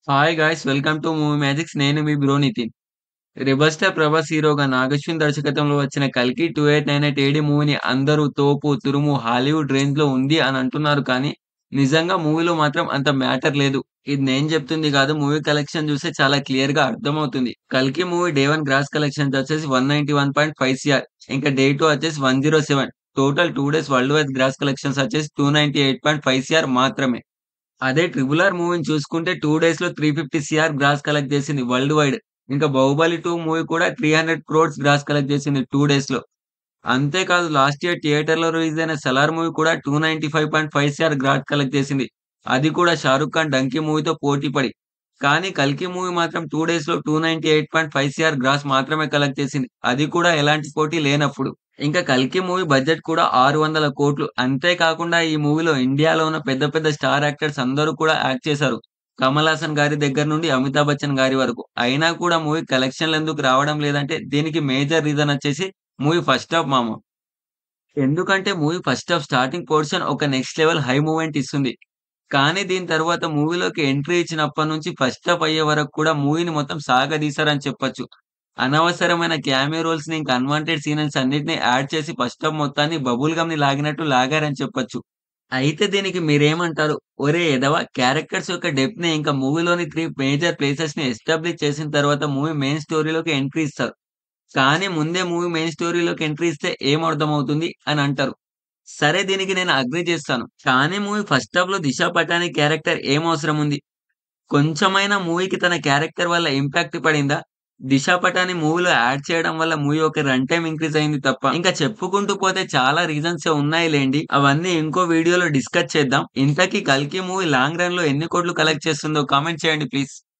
Hi guys welcome to movie magics నేను మీ bro Nitin. 'Rebel star' Prabhas హీరోగా నాగశ్విన్ దర్శకత్వంలో వచ్చిన 'కల్కి 2898 ఏడీ' మూవీని అందరూ తోపు, తురుము, హాలీవుడ్ రేంజ్‌లో ఉంది అని అంటున్నారు కానీ, నిజంగా మూవీలో మాత్రం అంత మ్యాటర్ లేదు. ఇది నేను చెప్తుంది కాదు మూవీ కలెక్షన్ చూస్తే చాలా క్లియర్‌గా అర్థమవుతుంది. 'కల్కి' మూవీ డే 1 గ్రాస్ కలెక్షన్స్ వచ్చేసి 191.5 సీఆర్ ఇంకా డే 2 వచ్చేసి 107 total 2 days world wide gross collections వచ్చేసి 298.5 సీఆర్ మాత్రమే. అదే 'ట్రిపుల్ ఆర్' మూవీని చూసుకుంటే 2 డేస్‌లో 350 సీఆర్ గ్రాస్ కలెక్ట్ చేసింది వరల్డ్ వైడ్. ఇంకా 'బాహుబలి 2' మూవీ కూడా 300 క్రోర్స్ గ్రాస్ కలెక్ట్ చేసింది 2 డేస్‌లో. అంతేకాదు లాస్ట్ ఇయర్ థియేటర్‌లో రిలీజ్ అయిన 'సలార్' మూవీ కూడా 295.5 సీఆర్ గ్రాస్ కలెక్ట్ చేసింది. అది కూడా షారుఖ్ ఖాన్ 'డంకీ' మూవీతో పోటీ పడి. కానీ 'కల్కి' మూవీ మాత్రం 2 డేస్‌లో 298.5 సీఆర్ గ్రాస్ మాత్రమే కలెక్ట్ చేసింది. అది కూడా ఎలాంటి పోటీ లేనప్పుడు. ఇంకా 'కల్కి' మూవీ బడ్జెట్ కూడా 600 కోట్లు. అంతే కాకుండా ఈ మూవీలో ఇండియాలో ఉన్న పెద్ద పెద్ద స్టార్ యాక్టర్స్ అందరూ కూడా యాక్ట్ చేశారు. కమల్ హాసన్ గారి దగ్గర నుండి అమితాబ్ బచ్చన్ గారి వరకు. అయినా కూడా మూవీ కలెక్షన్‌లు ఎందుకు రావడం లేదంటే దీనికి మేజర్ రీజన్ వచ్చేసి మూవీ ఫస్ట్ హాఫ్ మామ. ఎందుకంటే movie first half starting portion ఒక నెక్స్ట్ లెవెల్ హై మూవ్‌మెంట్ ఇస్తుంది. కానీ దీని తర్వాత మూవీలోకి ఎంట్రీ ఇచ్చినప్పటి నుంచి ఫస్ట్ హాఫ్ అయ్యే వరకు కూడా మూవీని మొత్తం సాగదీశారని చెప్పొచ్చు. అనవసరమైన క్యామియో రోల్స్‌ని ఇంకా అన్వాంటెడ్ సీన్స్ అన్నిటిని యాడ్ చేసి ఫస్ట్ హాఫ్ మొత్తాన్ని బబుల్ గమ్‌ని లాగినట్టు లాగారని చెప్పొచ్చు. అయితే దీనికి మీరేమంటారు? ఒరేయ్ ఎదవ క్యారెక్టర్స్ యొక్క డెప్త్‌ని ఇంకా మూవీలోని 3 మేజర్ ప్లేసెస్‌ని ఎస్టాబ్లిష్ చేసిన తర్వాత మూవీ మెయిన్ స్టోరీలోకి ఎంట్రీ ఇస్తారు. కానీ ముందే మూవీ మెయిన్ స్టోరీలోకి ఎంట్రీ ఇస్తే ఏం అర్థమవుతుంది అని అంటారు. సరే దీనికి నేను అగ్రీ చేస్తాను. కానీ మూవీ ఫస్ట్ హాఫ్‌లో దిశా పటాని క్యారెక్టర్ ఏం అవసరం ఉంది? కొంచెమైనా మూవీకి తన క్యారెక్టర్ వల్ల ఇంపాక్ట్ పడిందా? దిశా పటాని మూవీలో యాడ్ చేయడం వల్ల మూవీ యొక్క రన్ టైమ్ ఇంక్రీజ్ అయింది తప్ప ఇంకా చెప్పుకుంటూ పోతే చాలా రీజన్సే ఉన్నాయి లెండి. అవన్నీ ఇంకో వీడియోలో డిస్కస్ చేద్దాం. ఇంతకీ 'కల్కి' మూవీ లాంగ్ రన్‌లో ఎన్ని కోట్లు కలెక్ట్ చేస్తుందో కామెంట్ చేయండి ప్లీజ్.